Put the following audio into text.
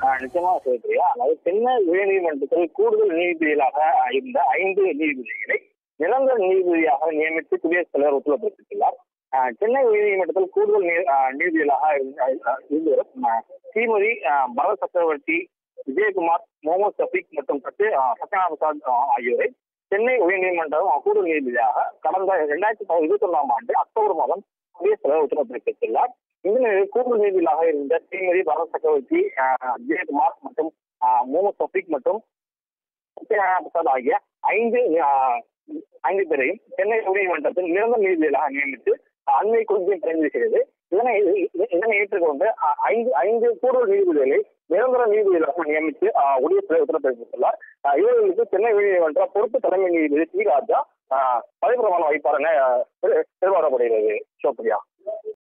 ஆஹ் நிச்சயமா சிவப்பிரியா அதாவது சென்னை உயர்நீதிமன்றத்தில் கூடுதல் நீதிபதிகளாக இருந்த ஐந்து நீதிபதிகளை நிரந்தர நீதிபதியாக நியமித்து குடியரசுத் தலைவர் உத்தரவு பிறப்பித்துள்ளார் ஆஹ் சென்னை உயர்நீதிமன்றத்தில் கூடுதல் நீ- ஆஹ் நீதிபதிகளாக இருந்த ஆஹ் இருந்து வரும் ஆஹ் ஸ்ரீமதி ஆஹ் பரத் சக்கரவர்த்தி விஜயகுமார் முகமது சஃபீக் மற்றும் சத்ய ஆஹ் சத்யநாராயண பிரசாத் ஆஹ் ஆகியோரை சென்னை உயர்நீதிமன்றம் கூடுதல் நீதிபதியாக கடந்த இரண்டாயிரத்தி இருபத்தி ஒன்றாம் ஆண்டு அக்டோபர் மாதம் குடியரசுத் தலைவர் உத்தரவு பிறப்பித்துள்ளார் இந்த நிலையில் கூடுதல் நீதிபதியாக இருந்த ஸ்ரீமதி பரத் சக்கரவர்த்தி ஆஹ் விஜயகுமார் மற்றும் ஆஹ் முகமது சஃபீக் மற்றும் சத்யநாராயண பிரசாத் ஆகிய ஐந்து ஆஹ், ஐந்து பேரையும் சென்னை உயர்நீதிமன்றத்தில் நிரந்தர நீதிபதிகளாக நியமித்து அண்மை குறிப்பில் தெரிவிக்கிறது இதனை இ- இதனை ஏற்றுக்கொண்டு ஆஹ், ஐந்து ஐந்து கூடுதல் நீதிபதிகளை நிரந்தர நீதிபதிகளாக நியமித்து ஆஹ், குடியரசுத் தலைவர் உத்தரவு பிறப்பித்துள்ளார் ஆஹ், இவர்களுக்கு சென்னை உயர்நீதிமன்ற பொறுப்பு தலைமை நீதிபதி டி ராஜா ஆஹ், பதவிப்பிரமாணம் வைப்பார் என ஆஹ், எதிர்பார்க்கப்படுகிறது சிவப்பிரியா